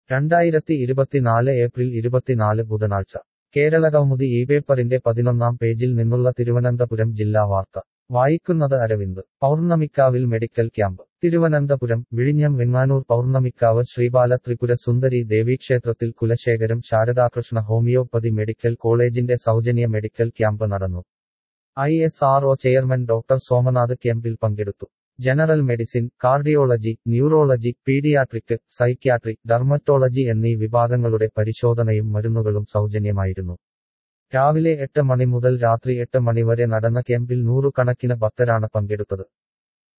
രണ്ടായിരത്തി ഇരുപത്തിനാല് ഏപ്രിൽ ഇരുപത്തിനാല് ബുധനാഴ്ച കേരള കൗമുദി ഈ പേപ്പറിന്റെ പതിനൊന്നാം പേജിൽ നിന്നുള്ള തിരുവനന്തപുരം ജില്ലാ വാർത്ത വായിക്കുന്നത് അരവിന്ദ് പൗർണമിക്കാവിൽ മെഡിക്കൽ ക്യാമ്പ് തിരുവനന്തപുരം വിഴിഞ്ഞം വെങ്ങാനൂർ പൗർണമിക്കാവ് ശ്രീബാല ത്രിപുര സുന്ദരി ദേവീക്ഷേത്രത്തിൽ കുലശേഖരം ശാരദാകൃഷ്ണ ഹോമിയോപ്പതി മെഡിക്കൽ കോളേജിന്റെ സൗജന്യ മെഡിക്കൽ ക്യാമ്പ് നടന്നു I S R O chairman doctor Somanath ക്യാമ്പിൽ പങ്കെടുത്തു general medicine cardiology neurology paediatric psychiatry dermatology എന്നീ വിഭാഗങ്ങളുടെ പരിശോധനയും മരുന്നുകളും സൗജന്യമായിരുന്നു രാവിലെ എട്ട് മണി മുതൽ രാത്രി എട്ട് മണി വരെ നടന്ന ക്യാമ്പിൽ നൂറുകണക്കിന് ഭക്തരാണ് പങ്കെടുത്തത്